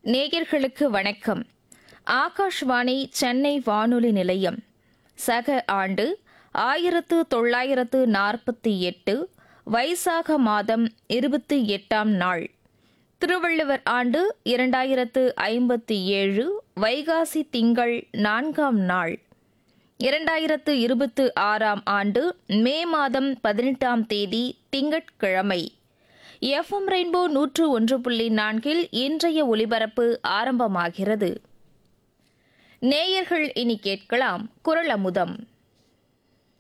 நேயர்களுக்கு வணக்கம் ஆகாஷ்வாணி சென்னை வானொலி நிலையம் சக ஆண்டு ஆயிரத்து தொள்ளாயிரத்து நாற்பத்தி எட்டு வைசாக மாதம் இருபத்தி எட்டாம் நாள் திருவள்ளுவர் ஆண்டு இரண்டாயிரத்து ஐம்பத்தி ஏழு வைகாசி திங்கள் நான்காம் நாள் இரண்டாயிரத்து இருபத்து ஆறாம் ஆண்டு மே மாதம் பதினெட்டாம் தேதி திங்கட்கிழமை எஃப்எம் ரெயின்போ நூற்று ஒன்று புள்ளி நான்கில் இன்றைய ஒலிபரப்பு ஆரம்பமாகிறது நேயர்கள் இனி கேட்கலாம் குரல் அமுதம்